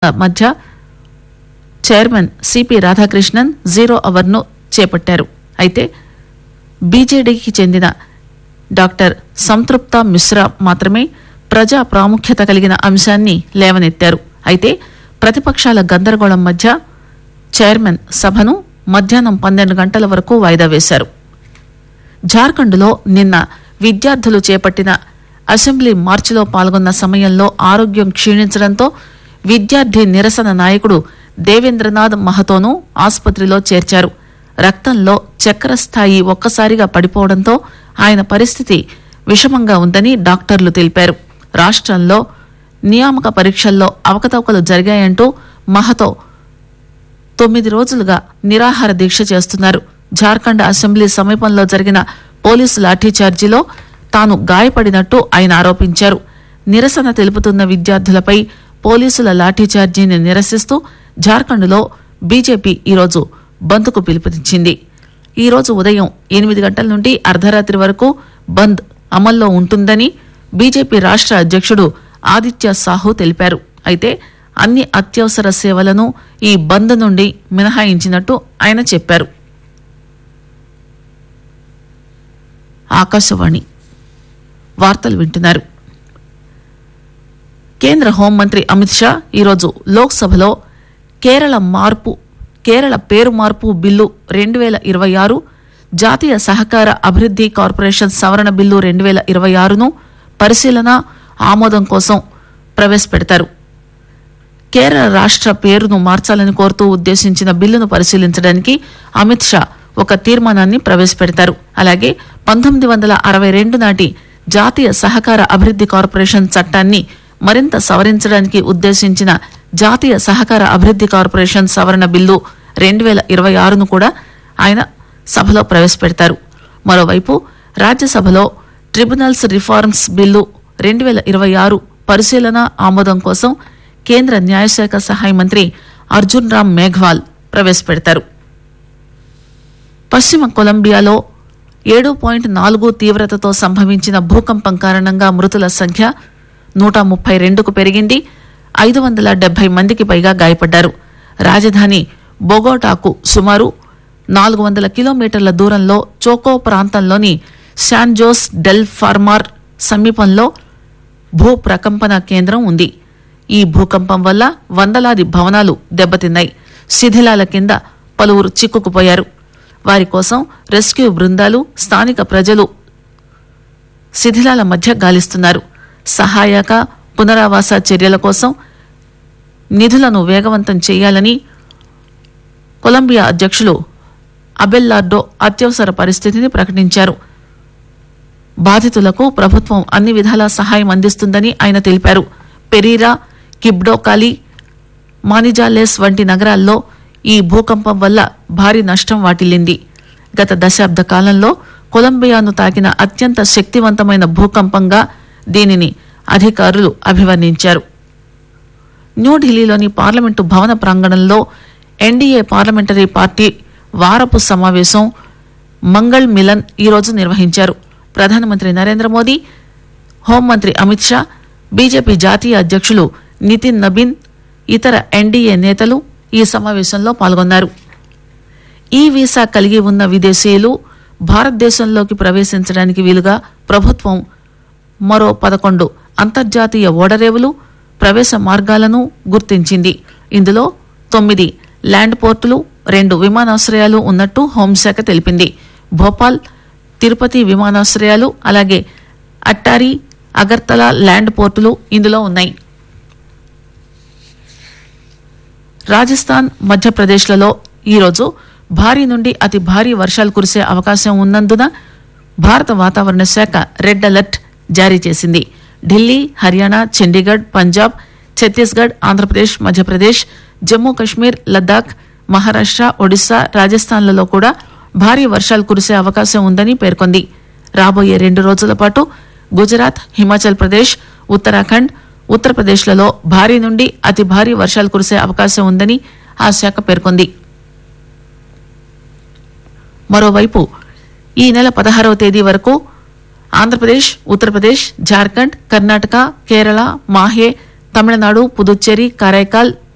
మధ్య chairman CP Radhakrishnan zero అవర్ను చేపట్టారు అయితే బీజేడీకి చెందిన డాక్టర్ సంతృప్త మిశ్రా మాత్రమే ప్రజా ప్రాముఖ్యత కలిగిన అంశాన్ని లేవనెత్తారు అయితే ప్రతిపక్షాల గందరగోళం మధ్య చైర్మన్ సభను మధ్యాహ్నం పన్నెండు గంటల వరకు వాయిదా వేశారు జార్ఖండ్లో నిన్న విద్యార్థులు చేపట్టిన అసెంబ్లీ మార్చిలో పాల్గొన్న సమయంలో ఆరోగ్యం క్షీణించడంతో విద్యార్థి నిరసన నాయకుడు దేవేంద్రనాథ్ మహతోను ఆసుపత్రిలో చేర్చారు రక్తంలో చక్కెర స్థాయి ఒక్కసారిగా పడిపోవడంతో ఆయన పరిస్థితి విషమంగా ఉందని డాక్టర్లు తెలిపారు రాష్ట్రంలో నియామక పరీక్షల్లో అవకతవకలు జరిగాయంటూ మహతో తొమ్మిది రోజులుగా నిరాహార దీక్ష చేస్తున్నారు జార్ఖండ్ అసెంబ్లీ సమీపంలో జరిగిన పోలీసు లాఠీచార్జీలో తాను గాయపడినట్టు ఆయన ఆరోపించారు నిరసన తెలుపుతున్న విద్యార్థులపై పోలీసుల లాఠీచార్జీని నిరసిస్తూ జార్ఖండ్లో బీజేపీ ఈరోజు బంద్కు పిలుపునిచ్చింది ఈ రోజు ఉదయం ఎనిమిది గంటల నుండి అర్ధరాత్రి వరకు బంద్ అమల్లో ఉంటుందని బీజేపీ రాష్ట్ర అధ్యక్షుడు ఆదిత్య సాహు తెలిపారు అయితే అన్ని అత్యవసర సేవలను ఈ బంద్ నుండి మినహాయించినట్టు ఆయన చెప్పారు ఆకాశవాణి వార్తలు వింటున్నారు కేంద్ర హోంమంత్రి అమిత్ షా ఈరోజు లోక్సభలో కేరళ మార్పు కేరళ పేరు మార్పు బిల్లు రెండు వేల ఇరవై ఆరు జాతీయ సహకార అభివృద్ది కార్పొరేషన్ సవరణ బిల్లు రెండు వేల ఇరవై ఆరును పరిశీలన ఆమోదం కోసం ప్రవేశపెడతారు కేరళ రాష్ట్ర పేరును మార్చాలని కోరుతూ ఉద్దేశించిన బిల్లును పరిశీలించడానికి అమిత్ షా ఒక తీర్మానాన్ని ప్రవేశపెడతారు అలాగే పంతొమ్మిది వందల అరవై రెండు నాటి జాతీయ సహకార అభివృద్ది కార్పొరేషన్ చట్టాన్ని మరింత సవరించడానికి ఉద్దేశించిన జాతీయ సహకార అభివృద్ది కార్పొరేషన్ సవరణ బిల్లు రెండు వేల ఇరవై ఆరును కూడా ఆయన సభలో ప్రవేశపెడతారు మరోవైపు రాజ్యసభలో ట్రిబ్యునల్స్ రిఫార్మ్స్ బిల్లు రెండు వేల ఇరవై ఆరు పరిశీలన ఆమోదం కోసం కేంద్ర న్యాయశాఖ సహాయ మంత్రి అర్జున్ రామ్ మేఘ్వాల్ ప్రవేశపెడతారు పశ్చిమ కొలంబియాలో ఏడు పాయింట్ నాలుగు తీవ్రతతో సంభవించిన భూకంపం కారణంగా మృతుల సంఖ్య నూట ముప్పై రెండుకు పెరిగింది ఐదు వందల డెబ్బై మందికి పైగా గాయపడ్డారు రాజధాని బొగోటాకు సుమారు నాలుగు వందల కిలోమీటర్ల దూరంలో చోకో ప్రాంతంలోని శాన్ జోస్ డెల్ ఫార్మార్ సమీపంలో భూ ప్రకంపన కేంద్రం ఉంది ఈ భూకంపం వల్ల వందలాది భవనాలు దెబ్బతిన్నాయి శిథిలాల కింద పలువురు చిక్కుకుపోయారు వారి కోసం రెస్క్యూ బృందాలు స్థానిక ప్రజలు శిథిలాల మధ్య గాలిస్తున్నారు సహాయక పునరావాస చర్యల కోసం నిధులను వేగవంతం చేయాలని కొలంబియా అధ్యక్షులు అబెల్లార్డో అత్యవసర పరిస్థితిని ప్రకటించారు బాధితులకు ప్రభుత్వం అన్ని విధాలా సహాయం అందిస్తుందని ఆయన తెలిపారు పెరీరా కిబ్డోకాలి మానిజాలేస్ వంటి నగరాల్లో ఈ భూకంపం వల్ల భారీ నష్టం వాటిల్లింది గత దశాబ్ద కాలంలో కొలంబియాను తాకిన అత్యంత శక్తివంతమైన భూకంపంగా దీనిని అధికారులు అభివర్ణించారు న్యూఢిల్లీలోని పార్లమెంటు భవన ప్రాంగణంలో ఎన్డీఏ పార్లమెంటరీ పార్టీ వారపు సమావేశం మంగళ్ మిలన్ ఈరోజు నిర్వహించారు ప్రధానమంత్రి నరేంద్ర మోదీ హోంమంత్రి అమిత్ షా బీజేపీ జాతీయ అధ్యక్షులు నితిన్ నబీన్ ఇతర ఎన్డీఏ నేతలు ఈ సమావేశంలో పాల్గొన్నారు ఈ వీసా కలిగి ఉన్న విదేశీయులు భారతదేశంలోకి ప్రవేశించడానికి వీలుగా ప్రభుత్వం మరో పదకొండు అంతర్జాతీయ ఓడరేవులు ప్రవేశ మార్గాలను గుర్తించింది ఇందులో తొమ్మిది ల్యాండ్ పోర్టులు రెండు విమానాశ్రయాలు ఉన్నట్టు హోంశాఖ తెలిపింది భోపాల్ తిరుపతి విమానాశ్రయాలు అలాగే అట్టారి అగర్తల ల్యాండ్ పోర్టులు ఇందులో ఉన్నాయి రాజస్థాన్ మధ్యప్రదేశ్లలో ఈరోజు భారీ నుండి అతి భారీ వర్షాలు కురిసే అవకాశం ఉన్నందున భారత వాతావరణ శాఖ రెడ్ అలర్ట్ జారీ చేసింది ఢిల్లీ హర్యానా చండీగఢ్ పంజాబ్ ఛత్తీస్గఢ్ ఆంధ్రప్రదేశ్ మధ్యప్రదేశ్ జమ్మూ కశ్మీర్ లద్దాఖ్ మహారాష్ట్ర ఒడిశా రాజస్థాన్లలో కూడా భారీ వర్షాలు కురిసే అవకాశం ఉందని పేర్కొంది రాబోయే రెండు రోజుల పాటు గుజరాత్ హిమాచల్ ప్రదేశ్ ఉత్తరాఖండ్ ఉత్తరప్రదేశ్లలో భారీ నుండి అతి భారీ వర్షాలు కురిసే అవకాశం ఉందని ఆ శాఖ పేర్కొంది మరోవైపు ఈ నెల పదహారవ తేదీ వరకు ఆంధ్రప్రదేశ్ ఉత్తరప్రదేశ్ జార్ఖండ్ కర్ణాటక కేరళ మాహే తమిళనాడు పుదుచ్చేరి కరైకాల్